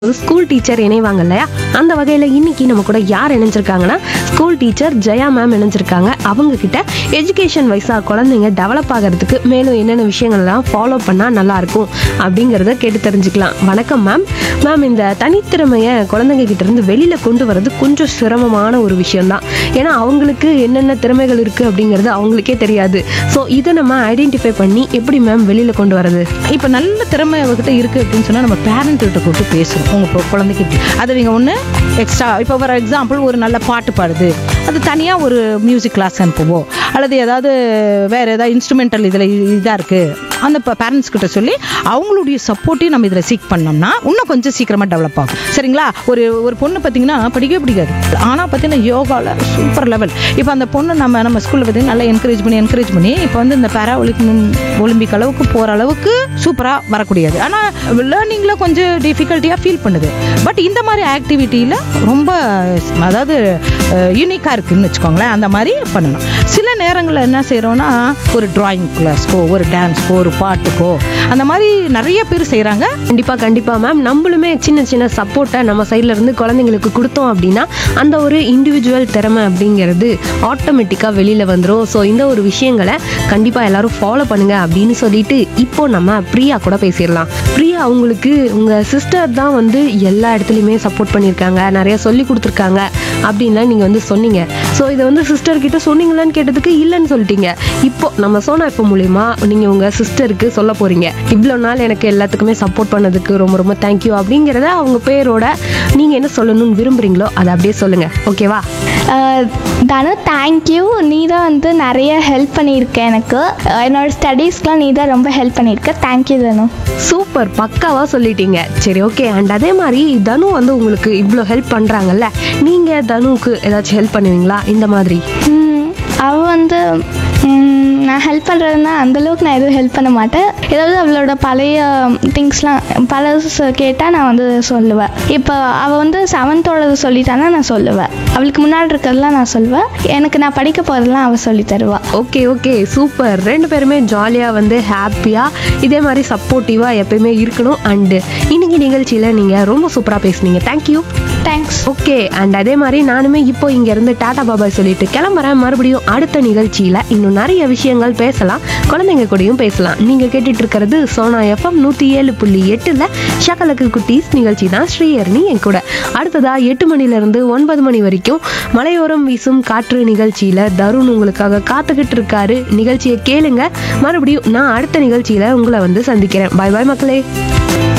School teacher இணைவாங்க இல்லையா அந்த வகையில் இன்னைக்கு நம்ம கூட யார் இணைஞ்சிருக்காங்கன்னா ஸ்கூல் டீச்சர் ஜெயா மேம் இணைஞ்சிருக்காங்க அவங்க கிட்ட எஜுகேஷன் வைஸா குழந்தைங்க டெவலப் ஆகிறதுக்கு மேலும் என்னென்ன விஷயங்கள்லாம் ஃபாலோ பண்ணால் நல்லா இருக்கும் அப்படிங்கிறத கேட்டு தெரிஞ்சுக்கலாம் வணக்கம் மேம் மேம் இந்த தனித்திறமையை குழந்தைங்க கிட்ட இருந்து வெளியில கொண்டு வர்றது கொஞ்சம் சிரமமான ஒரு விஷயம்தான் ஏன்னா அவங்களுக்கு என்னென்ன திறமைகள் இருக்கு அப்படிங்கிறது அவங்களுக்கே தெரியாது ஸோ இதை நம்ம ஐடென்டிஃபை பண்ணி எப்படி மேம் வெளியில கொண்டு வரது இப்போ நல்ல திறமை அவகிட்ட இருக்கு அப்படின்னு சொன்னா நம்ம பேரண்ட் கிட்ட கூப்பிட்டு பேசணும் உங்க பொ- குழந்தைக்கு இப்படி. அதை நீங்க ஒண்ணு எக்ஸ்ட்ரா இப்போ ஃபார் எக்ஸாம்பிள் ஒரு நல்ல பாட்டு பாடுது அது தனியா ஒரு மியூசிக் கிளாஸ் அனுப்புவோம் அல்லது ஏதாவது வேற ஏதாவது இன்ஸ்ட்ருமெண்டல் இதுல இதா இருக்கு அந்த பேரண்ட்ஸ் கிட்ட சொல்லி அவங்களுடைய சப்போர்ட்டையும் நம்ம இதுல சீக் பண்ணோம்னா இன்னும் கொஞ்சம் சீக்கிரமா டெவலப் ஆகும் சரிங்களா ஒரு ஒரு பொண்ணு பார்த்தீங்கன்னா படிக்கவே பிடிக்காது ஆனா பார்த்தீங்கன்னா யோகாவில் சூப்பர் லெவல் இப்போ அந்த பொண்ணு நம்ம நம்ம ஸ்கூல்ல பார்த்தீங்கன்னா நல்லா என்கரேஜ் பண்ணி என்கரேஜ் பண்ணி இப்போ வந்து இந்த பேரா ஒலிம்பிக் அளவுக்கு போற அளவுக்கு சூப்பரா வரக்கூடியது ஆனா லேர்னிங்ல கொஞ்சம் டிஃபிகல்ட்டியா ஃபீல் பண்ணுது பட் இந்த மாதிரி ஆக்டிவிட்டியில ரொம்ப அதாவது யூனிக்கா இருக்குன்னு வச்சுக்கோங்களேன் அந்த மாதிரி பண்ணணும் சில நேரங்களில் என்ன செய்றோம்னா ஒரு டிராயிங் கிளாஸ்க்கோ ஒரு டான்ஸ்க்கோ ஒரு பாட்டுக்கோ அந்த மாதிரி நிறைய பேர் செய்றாங்க கண்டிப்பா கண்டிப்பா மேம் நம்மளுமே சின்ன சின்ன சப்போர்ட்டை நம்ம சைட்ல இருந்து குழந்தைங்களுக்கு கொடுத்தோம் அப்படின்னா அந்த ஒரு இண்டிவிஜுவல் திறமை அப்படிங்கிறது ஆட்டோமேட்டிக்கா வெளியில வந்துடும் ஸோ இந்த ஒரு விஷயங்களை கண்டிப்பா எல்லாரும் ஃபாலோ பண்ணுங்க அப்படின்னு சொல்லிட்டு இப்போ நம்ம பிரியா கூட பேசிடலாம் பிரியா அவங்களுக்கு உங்க சிஸ்டர் தான் வந்து எல்லா இடத்துலையுமே சப்போர்ட் பண்ணியிருக்காங்க நிறைய சொல்லி கொடுத்துருக்காங்க அப்படின்லாம் நீங்க வந்து சொன்னீங்க ஸோ இதை வந்து சிஸ்டர் கிட்ட சொன்னீங்களான்னு கேட்டதுக்கு இல்லைன்னு சொல்லிட்டீங்க இப்போ நம்ம சோனா இப்போ மூலியமா நீங்க உங்க சிஸ்டருக்கு சொல்ல போறீங்க இவ்வளோ நாள் எனக்கு எல்லாத்துக்குமே சப்போர்ட் பண்ணதுக்கு ரொம்ப ரொம்ப தேங்க்யூ அப்படிங்கிறத அவங்க பேரோட நீங்க என்ன சொல்லணும்னு விரும்புறீங்களோ அதை அப்படியே சொல்லுங்க ஓகேவா அஹ் தனு தேங்க்யூ நீ தான் வந்து நிறைய ஹெல்ப் பண்ணியிருக்க எனக்கு அஹ் என்னோட ஸ்டடீஸ்க்குலாம் நீ தான் ரொம்ப ஹெல்ப் பண்ணியிருக்க தேங்க்யூ தனு சூப்பர் பக்காவா சொல்லிட்டீங்க சரி ஓகே அண்ட் அதே மாதிரி தனு வந்து உங்களுக்கு இவ்வளோ ஹெல்ப் பண்றாங்கல்ல நீங்க தனுவுக்கு ஏதாச்சும் ஹெல்ப் பண்ணுவீங்களா இந்த மாதிரி ம், அவ வந்து ம், நான் ஹெல்ப் பண்ணுறதுனா அந்தளவுக்கு நான் எதுவும் ஹெல்ப் பண்ண மாட்டேன் ஏதாவது அவளோட பழைய திங்ஸ்லாம் பழசு கேட்டால் நான் வந்து சொல்லுவேன் இப்போ அவள் வந்து செவன்த்தோடது சொல்லிட்டானா நான் சொல்லுவேன் அவளுக்கு முன்னாடி இருக்கிறதெல்லாம் நான் சொல்லுவேன் எனக்கு நான் படிக்க போகிறதெல்லாம் அவள் சொல்லி தருவா ஓகே ஓகே சூப்பர் ரெண்டு பேருமே ஜாலியாக வந்து ஹாப்பியாக இதே மாதிரி சப்போர்ட்டிவாக எப்பயுமே இருக்கணும் அண்டு இன்னைக்கு நிகழ்ச்சியில் நீங்கள் ரொம்ப சூப்பராக பேசுனீங்க தேங்க்யூ தேங்க்ஸ் ஓகே அண்ட் அதே மாதிரி நானுமே இப்போ இங்கேருந்து டாடா பாபாய் சொல்லிட்டு கிளம்புறேன் மறுபடியும் அடுத்த நிகழ்ச்சியில் இன்னும் நிறைய விஷயங்கள் பேசலாம் குழந்தைங்க கூடயும் பேசலாம் நீங்கள் கேட்டுட்டு இருக்கிறது சோனா எஃப்எம் நூற்றி ஏழு புள்ளி எட்டில் ஷக்கலக்கு குட்டீஸ் நிகழ்ச்சி தான் ஸ்ரீயர்னி என் கூட அடுத்ததா எட்டு மணிலேருந்து ஒன்பது மணி வரைக்கும் மலையோரம் வீசும் காற்று நிகழ்ச்சியில் தருண் உங்களுக்காக காத்துக்கிட்டு இருக்காரு நிகழ்ச்சியை கேளுங்க மறுபடியும் நான் அடுத்த நிகழ்ச்சியில் உங்களை வந்து சந்திக்கிறேன் பாய் பாய் மக்களே